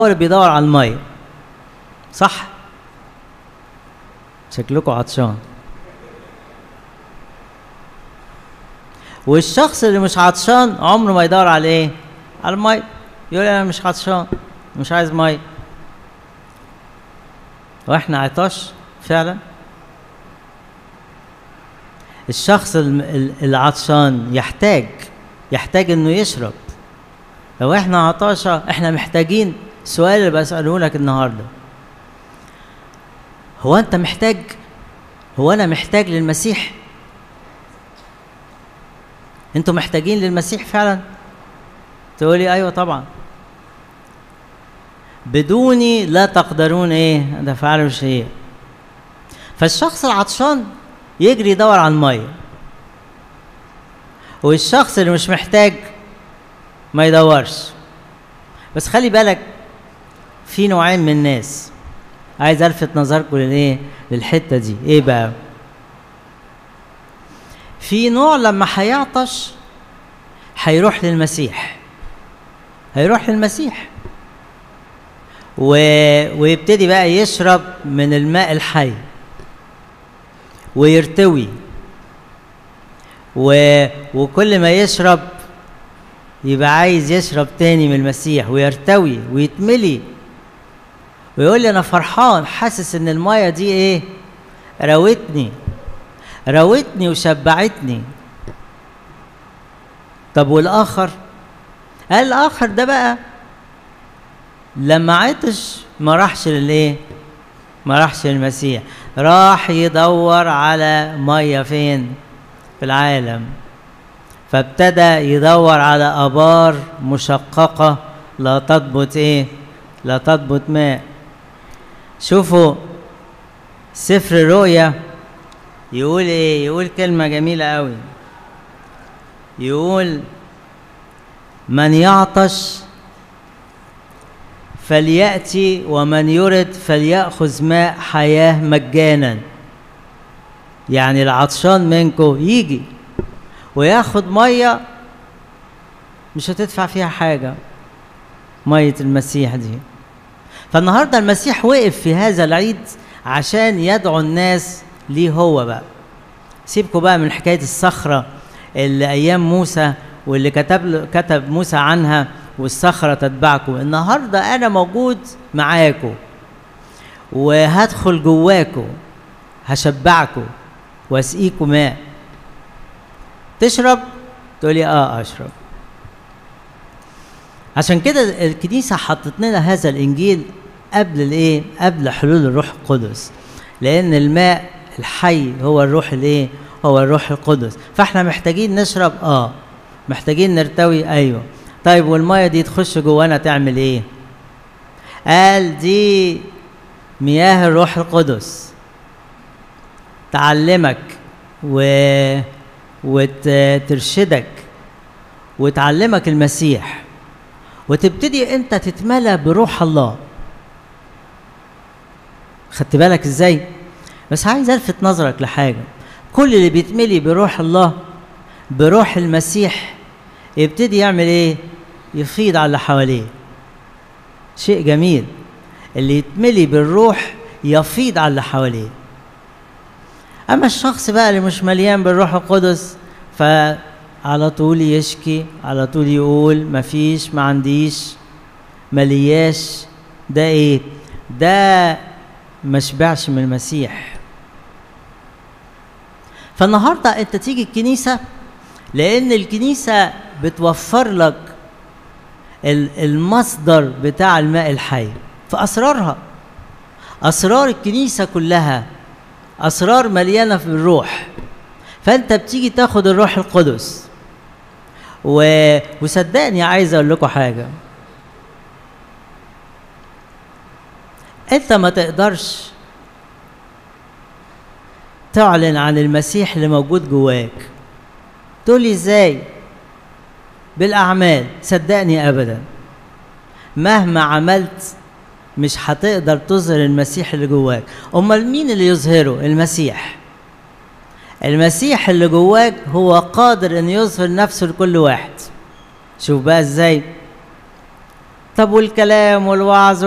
هو اللي بيدور على الميه صح شكلكم عطشان والشخص اللي مش عطشان عمره ما يدور على ايه على الميه يقول انا مش عطشان مش عايز ميه واحنا عطاش فعلا الشخص الم- ال- العطشان يحتاج يحتاج انه يشرب لو احنا عطاشة احنا محتاجين السؤال اللي بسأله لك النهاردة هو انت محتاج هو انا محتاج للمسيح انتوا محتاجين للمسيح فعلا تقولي ايوه طبعا بدوني لا تقدرون ايه ان تفعلوا شيء فالشخص العطشان يجري يدور على الميه والشخص اللي مش محتاج ما يدورش بس خلي بالك في نوعين من الناس عايز الفت نظركم للايه للحته دي ايه بقى في نوع لما هيعطش هيروح للمسيح هيروح للمسيح و... ويبتدي بقى يشرب من الماء الحي ويرتوي و... وكل ما يشرب يبقى عايز يشرب تاني من المسيح ويرتوي ويتملي ويقول لي انا فرحان حاسس ان المايه دي ايه راوتني راوتني وشبعتني طب والاخر قال الاخر ده بقى لما عطش ما راحش للايه ما راحش للمسيح راح يدور على ميه فين في العالم فابتدى يدور على ابار مشققه لا تضبط ايه لا تضبط ماء شوفوا سفر الرؤيا يقول ايه يقول كلمه جميله قوي يقول من يعطش فلياتي ومن يرد فلياخذ ماء حياه مجانا يعني العطشان منكم يجي وياخد ميه مش هتدفع فيها حاجه ميه المسيح دي فالنهارده المسيح وقف في هذا العيد عشان يدعو الناس ليه هو بقى سيبكم بقى من حكايه الصخره اللي ايام موسى واللي كتب كتب موسى عنها والصخره تتبعكم النهارده انا موجود معاكم وهدخل جواكم هشبعكم واسقيكم ماء تشرب تقولي اه اشرب عشان كده الكنيسه حطت لنا هذا الانجيل قبل الايه قبل حلول الروح القدس لان الماء الحي هو الروح الايه هو الروح القدس فاحنا محتاجين نشرب اه محتاجين نرتوي ايوه طيب والميه دي تخش جوانا تعمل ايه قال دي مياه الروح القدس تعلمك و وترشدك وتعلمك المسيح وتبتدي انت تتملى بروح الله خدت بالك ازاي بس عايز الفت نظرك لحاجه كل اللي بيتملي بروح الله بروح المسيح يبتدي يعمل ايه يفيض على اللي حواليه شيء جميل اللي يتملي بالروح يفيض على اللي حواليه اما الشخص بقى اللي مش مليان بالروح القدس فعلى طول يشكي على طول يقول مفيش ما عنديش ملياش ده ايه ده ما شبعش من المسيح فالنهارده انت تيجي الكنيسه لان الكنيسه بتوفر لك المصدر بتاع الماء الحي في اسرارها اسرار الكنيسه كلها اسرار مليانه في الروح فانت بتيجي تاخد الروح القدس و... وصدقني عايز اقول لكم حاجه انت ما تقدرش تعلن عن المسيح اللي موجود جواك تقول لي ازاي بالاعمال صدقني ابدا مهما عملت مش هتقدر تظهر المسيح اللي جواك امال مين اللي يظهره المسيح المسيح اللي جواك هو قادر ان يظهر نفسه لكل واحد شوف بقى ازاي طب والكلام والوعظ